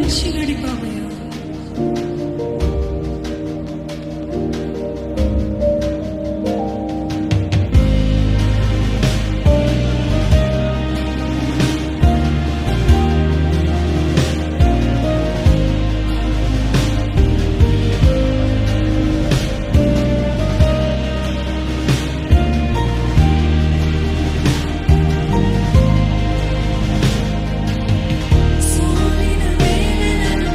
కలిసి గడిపామయ్యా సోలిన వేళలలో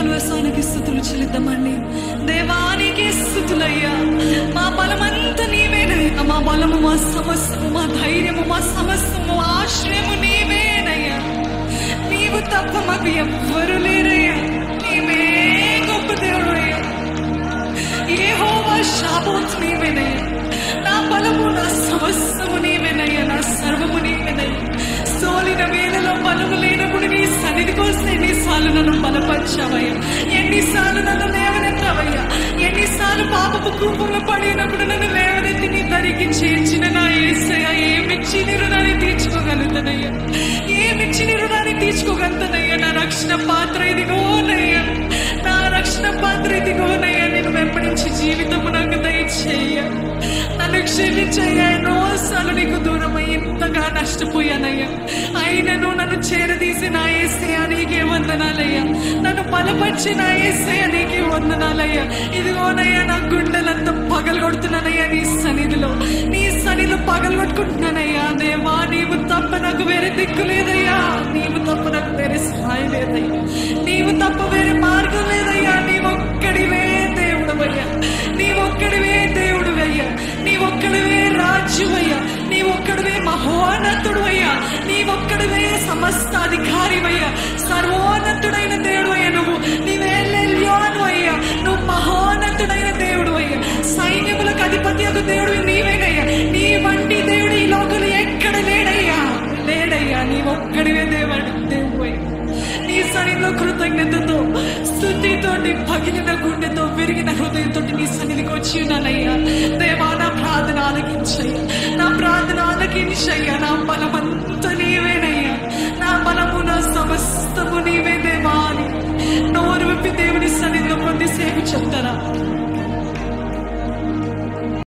చేతులు వేసి ఆయనకి స్థుతులు చెల్లిద్దామండి దేవానికి స్థుతులయ్యా మా బలమంతా నీవేనయ్యా మా బలము మా సమస్తము మా ధైర్యము మా సమస్తము ఆశ్రయము నీవేనయ్యా నీవు తప్ప మాకు ఎవ్వరు లేరయ్యా నీవే గొప్ప దేవుడు అయ్యా యెహోవా షాబోత్ నీవేనయ్యా నా బలము నా సమస్తము నీవేనయ్యా నా సర్వము నీవేనయ్యా సోలిన వేళలో బలము లేనప్పుడు నీ సన్నిధికి వస్తే ఎన్నిసార్లు నన్ను బలపరిచావయ్యా ఎన్నిసార్లు నన్ను లేవనెత్తావయ్యా ఎన్నిసార్లు పాపపు కూపంలో పడినప్పుడు నన్ను లేవనెత్తి నీ దరికి చేర్చిన నా ఏసయ్య ఏమిచ్చి నీ రుణాన్ని తీర్చుకోగలుగుతానయ్యా ఏమిచ్చి నీ రుణాన్ని తీర్చుకోగలుగుతానయ్యా నా రక్షణ పాత్ర ఇదిగోనయ్యా నా రక్షణ పాత్ర ఇదిగోనయ్యా నేను వెంబడించి జీవితము నాకు దయచేయ నన్ను క్షమించయ్యా ఎన్నోసార్లు నీకు దూరం ఇంతగా నష్టపోయానయ్యా అయినను నన్ను చేరదీసి నా ఏసయ్యా నీకే వందనాలయ్యా నన్ను బలపరిచి నా ఏసయ్యా నీకే వందనాలయ్యా ఇదిగోనయ్యా నా గుండెలంతా పగలగొడుతున్నానయ్యా నీ సన్నిధిలో నీ సన్నిధిలో పగలగొట్టుకుంటున్నానయ్యా దేవా నీవు తప్ప నాకు వేరే దిక్కు లేదయ్యా నీవు తప్ప నాకు వేరే సహాయం లేదయ్యా నీవు తప్ప వేరే మార్గం లేదయ్యా నీవొక్కడివే దేవుడవయ్యా నీవొక్కడివే దేవుడువయ్యా నీవొక్కడివే రాజ్యువయ్యా నీవొక్కడివే మహోన్నతుడు అయ్యా నీవొక్కడివే సమస్త అధికారివయ్యా సర్వోన్నతుడైన దేవుడు అయ్యా నువ్వు నీవేళ్ళెల్యోను అయ్యా నువ్వు మహోన్నతుడైన దేవుడు అయ్యా సైన్యములకు అధిపతి ఒక దేవుడు నీవేనయ్యా నీ వంటి దేవుడు ఈ లోకంలో ఎక్కడ లేడయ్యా లేడయ్యా నీవొక్కడివే దేవుడు దేవుడు అయ్యా నీ సన్నిధిలో కృతజ్ఞతతో స్థుతితోటి పగిలిన గుండెతో విరిగిన హృదయంతో నీ సన్నిధికి వచ్చి ఉన్నానయ్యా దేవా నా ప్రార్థన ఆలకించయ్యా నా ప్రార్థన ఆలకించయ్యా నా బలమంతా నీవేనయ్యా నా బలము నా సమస్తము నీవే దేవా అని నోరు విప్పి దేవుని సన్నిధిలో పొంది సేవ చెప్తారా